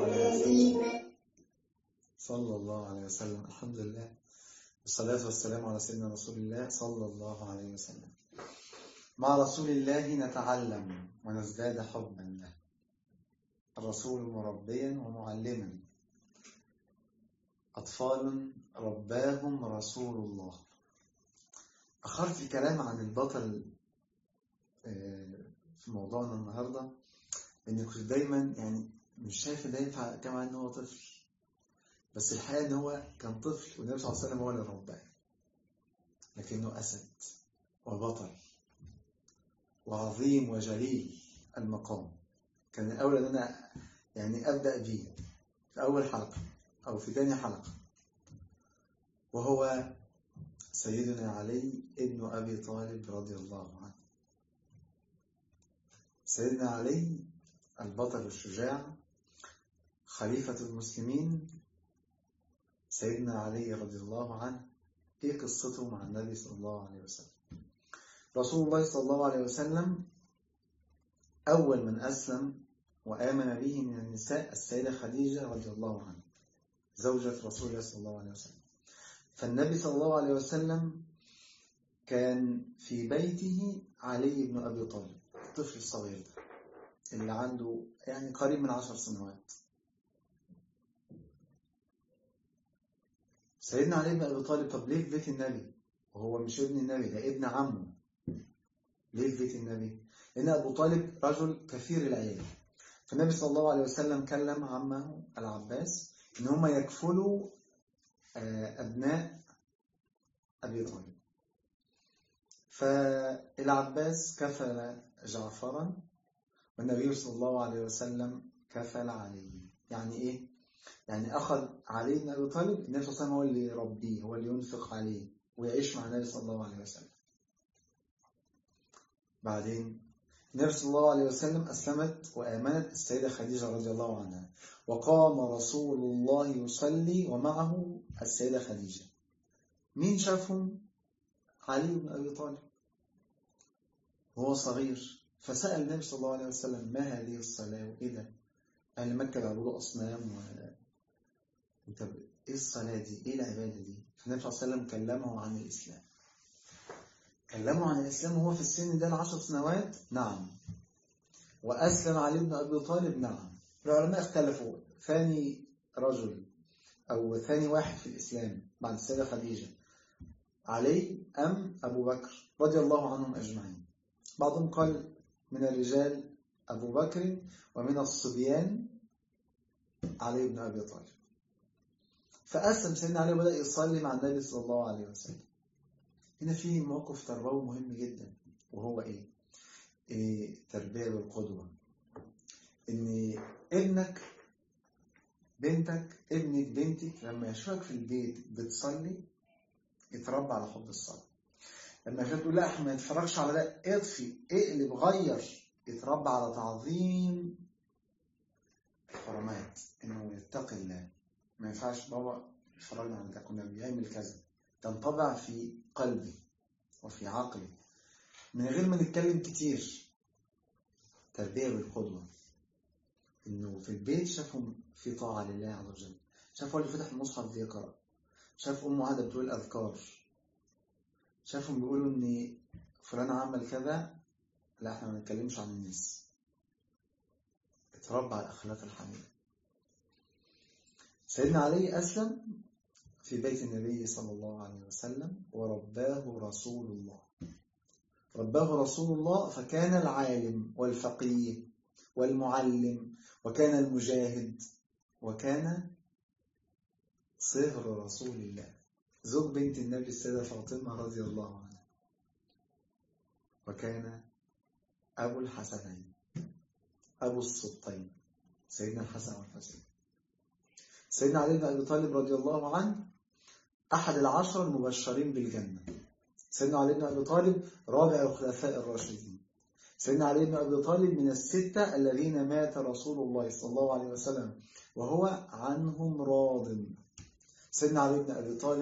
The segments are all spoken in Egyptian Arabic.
عليه وسلم صلى الله عليه وسلم الحمد لله والصلاة والسلام على سيدنا رسول الله صلى الله عليه وسلم مع رسول الله نتعلم ونزداد حبا له الرسول مربيا ومعلما أطفال رباهم رسول الله أخرت الكلام عن البطل في موضوعنا النهاردة إني كنت دايما يعني مش شايف ده ينفع كما إن هو طفل بس الحقيقة إن هو كان طفل والنبي صلى الله عليه وسلم هو اللي رباه لكنه أسد وبطل وعظيم وجليل المقام كان الأولى أن أنا يعني أبدأ بيه في أول حلقة أو في ثاني حلقة وهو سيدنا علي ابن أبي طالب رضي الله عنه سيدنا علي البطل الشجاع خليفة المسلمين سيدنا علي رضي الله عنه ايه قصته مع النبي صلى الله عليه وسلم رسول الله صلى الله عليه وسلم أول من أسلم وآمن به من النساء السيدة خديجة رضي الله عنها زوجة رسول الله صلى الله عليه وسلم فالنبي صلى الله عليه وسلم كان في بيته علي بن أبي طالب الطفل الصغير ده اللي عنده يعني قريب من عشر سنوات سيدنا علي بن أبي طالب طب ليه في بيت النبي وهو مش ابن النبي ده ابن عمه ليه في بيت النبي لأن أبو طالب رجل كثير العيال فالنبي صلى الله عليه وسلم كلم عمه العباس إن هم يكفلوا أبناء أبي طالب فالعباس كفل جعفرا والنبي صلى الله عليه وسلم كفل علي يعني إيه؟ يعني أخذ علي بن أبي طالب النبي صلى الله عليه وسلم هو اللي يربيه هو اللي ينفق عليه ويعيش مع النبي صلى الله عليه وسلم بعدين النبي صلى الله عليه وسلم أسلمت وآمنت السيدة خديجة رضي الله عنها وقام رسول الله يصلي ومعه السيدة خديجة مين شافهم؟ علي بن أبي طالب وهو صغير فسأل النبي صلى الله عليه وسلم ما هذه الصلاة وإيه ده؟ أهل مكة بيعبدوا أصنام و... انت إيه الصلاة دي؟ إيه العبادة دي؟ فالنبي صلى الله عليه وسلم كلمه عن الإسلام كلمه عن الإسلام وهو في السن ده العشر سنوات نعم وأسلم علي بن أبي طالب نعم العلماء اختلفوا ثاني رجل أو ثاني واحد في الإسلام بعد السيدة خديجة علي أم أبو بكر رضي الله عنهم أجمعين بعضهم قال من الرجال أبو بكر ومن الصبيان علي بن أبي طالب فأسلم سيدنا علي وبدأ يصلي مع النبي صلى الله عليه وسلم هنا في موقف تربوي مهم جدا وهو إيه؟ إيه تربية بالقدوة إن ابنك بنتك ابنك بنتك لما يشوفك في البيت بتصلي يتربى على حب الصلاة لما يشوفك تقول لا احنا ما نتفرجش على ده اطفي اقلب غير يتربى على تعظيم الحرمات انه يتقي الله ما ينفعش بابا اتفرجنا على ده كنا بيعمل كذا تنطبع في قلبي وفي عقلي من غير ما نتكلم كتير تربية بالقدوة إنه في البيت شافهم في طاعة لله عز وجل شافوا اللي فتح المصحف بيقرأ شاف أمه قاعدة بتقول أذكار شافهم بيقولوا إن فلان عمل كذا لا إحنا ما نتكلمش عن الناس اتربى على الأخلاق الحميدة سيدنا علي أسلم في بيت النبي صلى الله عليه وسلم ورباه رسول الله رباه رسول الله فكان العالم والفقيه والمعلم وكان المجاهد وكان صهر رسول الله زوج بنت النبي السيدة فاطمة رضي الله عنها وكان أبو الحسنين أبو السبطين سيدنا الحسن والحسين سيدنا علي بن أبي طالب رضي الله عنه أحد العشر المبشرين بالجنة سيدنا علي بن أبي طالب رابع الخلفاء الراشدين سيدنا علي بن أبي طالب من الستة الذين مات رسول الله صلى الله عليه وسلم وهو عنهم راض سيدنا علي بن أبي طالب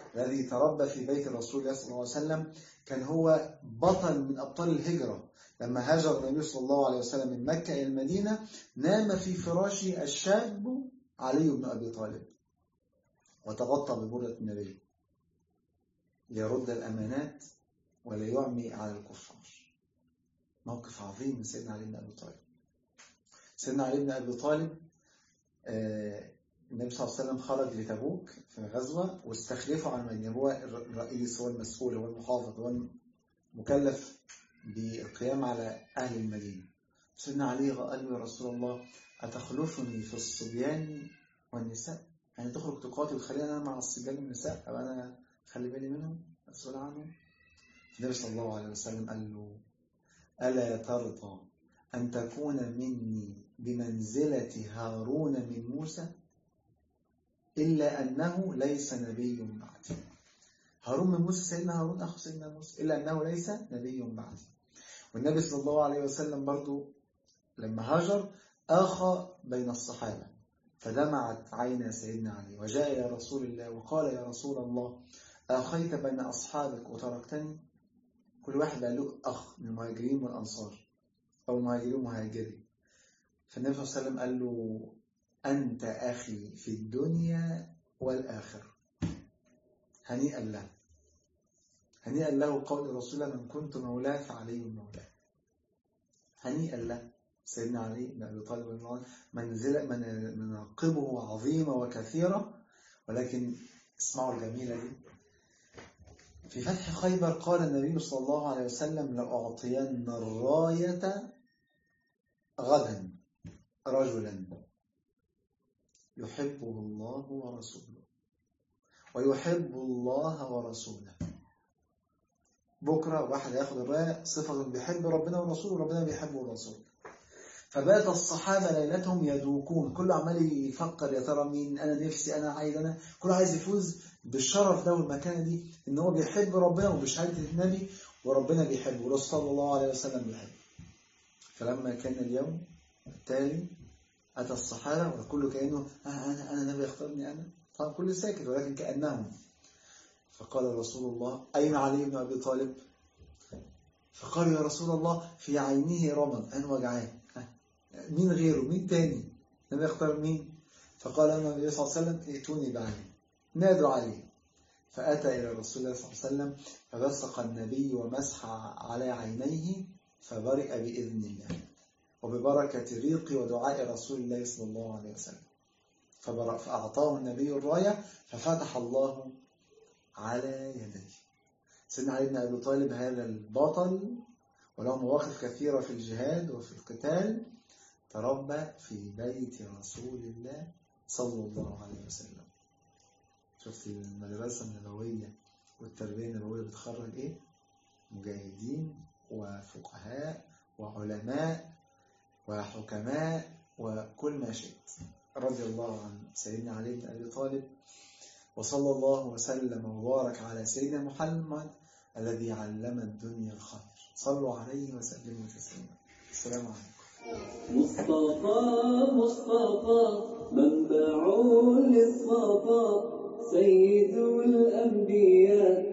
الذي تربى في بيت الرسول الله صلى الله عليه وسلم كان هو بطل من أبطال الهجرة لما هاجر النبي صلى الله عليه وسلم من مكة إلى المدينة نام في فراشه الشاب علي بن أبي طالب وتغطى ببردة النبي ليرد الأمانات ولا يعمي على الكفار موقف عظيم من سيدنا علي بن أبي طالب سيدنا علي بن أبي طالب آه النبي صلى الله عليه وسلم خرج لتبوك في غزوة واستخلفه عن المدينة هو الرئيس هو المسؤول هو المحافظ هو المكلف بالقيام على أهل المدينة سيدنا علي قال له يا رسول الله أتخلفني في الصبيان والنساء يعني تخرج تقاتل وتخليني أنا مع الصبيان والنساء أو أنا خلي بالي منهم مسؤول عنهم النبي صلى الله عليه وسلم قال له ألا ترضى أن تكون مني بمنزلة هارون من موسى إلا أنه ليس نبي بعدي هارون من موسى سيدنا هارون أخو سيدنا موسى إلا أنه ليس نبي بعدي والنبي صلى الله عليه وسلم برضو لما هاجر آخى بين الصحابة فدمعت عين سيدنا علي وجاء إلى رسول الله وقال يا رسول الله آخيت بين أصحابك وتركتني كل واحد قال له أخ من المهاجرين والأنصار أو المهاجرين ومهاجري فالنبي صلى الله عليه وسلم قال له أنت أخي في الدنيا والآخرة هنيئا له هنيئا له قول رسول الله من كنت مولاه فعلي مولاه هنيئا له سيدنا علي بن أبي طالب منزلة من مناقبه عظيمة وكثيرة ولكن اسمعوا الجميلة دي في فتح خيبر قال النبي صلى الله عليه وسلم لأعطين الراية غدا رجلا يحبه الله ورسوله ويحب الله ورسوله بكرة واحد ياخد الراية صفة بيحب ربنا ورسوله وربنا بيحبه ورسوله فبات الصحابة ليلتهم يدوكون كل عمال يفكر يا ترى مين أنا نفسي أنا عايز أنا كل عايز يفوز بالشرف ده والمكانة دي إن هو بيحب ربنا وبشهادة النبي وربنا بيحبه ورسول صلى الله عليه وسلم بيحبه فلما كان اليوم التالي أتى الصحابة وكل كأنه آه أنا أنا نبي يختارني أنا طبعا كل ساكت ولكن كأنهم فقال رسول الله أين علي بن أبي طالب فقال يا رسول الله في عينه رمض أن وجعان مين غيره مين تاني النبي يختار مين فقال النبي صلى الله عليه وسلم ائتوني بعلي نادوا عليه فأتى إلى رسول الله صلى الله عليه وسلم فبصق النبي ومسح على عينيه فبرئ بإذن الله وببركة ريق ودعاء رسول الله صلى الله عليه وسلم فأعطاه النبي الراية ففتح الله على يديه سيدنا علي بن أبي طالب هذا البطل وله مواقف كثيرة في الجهاد وفي القتال تربى في بيت رسول الله صلى الله عليه وسلم شفت المدرسة النبوية والتربية النبوية بتخرج إيه؟ مجاهدين وفقهاء وعلماء وحكماء وكل ما شئت رضي الله عن سيدنا علي بن أبي طالب وصلى الله وسلم وبارك على سيدنا محمد الذي علم الدنيا الخير صلوا عليه وسلموا تسليما السلام عليكم مصطفى مصطفى منبع للصفا سيد الأنبياء